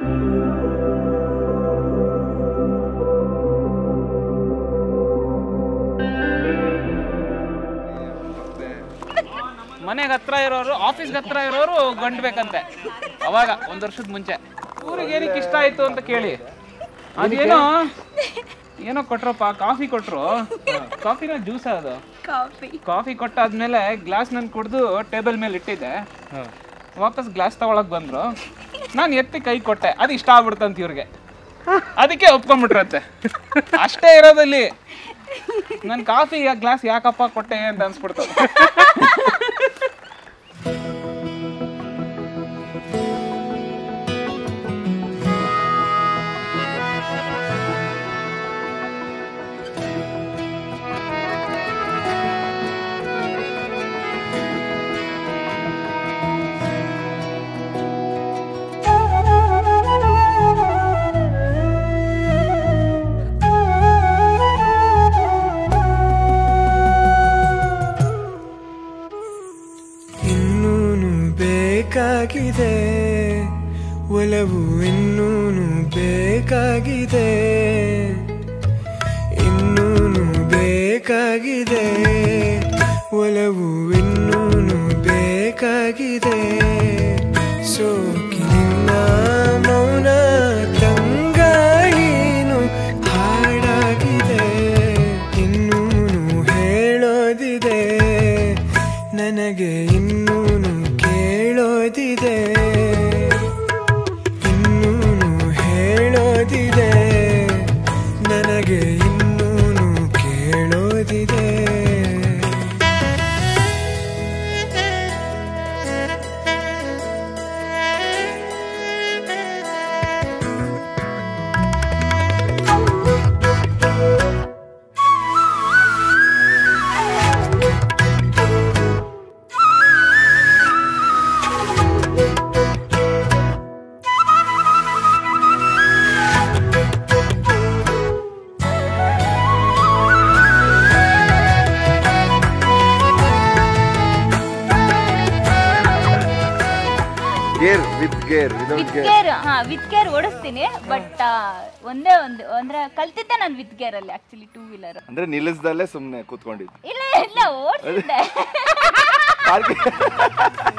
ಮನೆಗೆ ಹತ್ರ ಇರೋರು ಆಫೀಸ್ಗೆ ಹತ್ರ ಇರೋರು ಗಂಡು ಬೇಕಂತೆ ಅವಾಗ ಒಂದ್ ವರ್ಷದ ಮುಂಚೆ ಊರಿಗೆ ಏನಕ್ಕೆ ಇಷ್ಟ ಆಯ್ತು ಅಂತ ಕೇಳಿ ಅದೇನೋ ಏನೋ ಕೊಟ್ರಪ್ಪ ಕಾಫಿ ಕೊಟ್ರು ಕಾಫಿನ ಜ್ಯೂಸ್ ಅದು ಕಾಫಿ ಕಾಫಿ ಕೊಟ್ಟಾದ್ಮೇಲೆ ಗ್ಲಾಸ್ ನನ್ ಕುಡ್ದು ಟೇಬಲ್ ಮೇಲೆ ಇಟ್ಟಿದ್ದೆ ವಾಪಸ್ ಗ್ಲಾಸ್ ತಗೊಳಕ್ ಬಂದ್ರು ನಾನು ಎತ್ತಿ ಕೈ ಕೊಟ್ಟೆ ಅದು ಇಷ್ಟ ಆಗ್ಬಿಡ್ತಂತ ಇವ್ರಿಗೆ ಅದಕ್ಕೆ ಒಪ್ಕೊಂಡ್ಬಿಟ್ರತ್ತೆ ಅಷ್ಟೇ ಇರೋದಲ್ಲಿ ನನ್ ಕಾಫಿ ಗ್ಲಾಸ್ ಯಾಕಪ್ಪ ಕೊಟ್ಟೆ ಅಂತ ಅನ್ಸ್ಬಿಡ್ತು ಇನ್ನೂನು ಬೇಕಾಗಿದೆ ಒಲವು ಇನ್ನೂನು ಬೇಕಾಗಿದೆ ಇನ್ನೂನು ಬೇಕಾಗಿದೆ ಒಲವು ಇನ್ನೂನು ಬೇಕಾಗಿದೆ ಸೋಕಿನಿಂದ ಮೌನ ತಂಗಾಯಿನು ಹಾಡಾಗಿದೆ ಇನ್ನೂನು ಹೇಳೋದಿದೆ ನನಗೆ ಇನ್ನೂನು ಕೇಳೋದಿದೆ ಇನ್ನೂನು ಹೇಳೋದಿದೆ ನನಗೆ ಇನ್ನೂನು ಕೇಳೋದಿದೆ gear with gear without with gear gear ಹಾ ವಿತ್ ಗೇರ್ ಓಡಿಸ್ತೀನಿ ಬಟ್ ಒಂದೇ ಒಂದು ಅಂದ್ರೆ ಕಲ್ತಿದ್ದೆ ನಾನು ವಿತ್ ಗೇರ್ ಅಲ್ಲಿ ಆಕ್ಚುಲಿ ಟೂ ವೀಲರ್ ಅಂದ್ರೆ ನಿಲ್ಲಿಸ್ದಲ್ಲೇ ಸುಮ್ನೆ ಕೂತ್ಕೊಂಡಿದ್ದು ಇಲ್ಲ ಇಲ್ಲ ಓಡಿಸಿದ್ದೆ ಪಾರ್ಕಿಂಗ್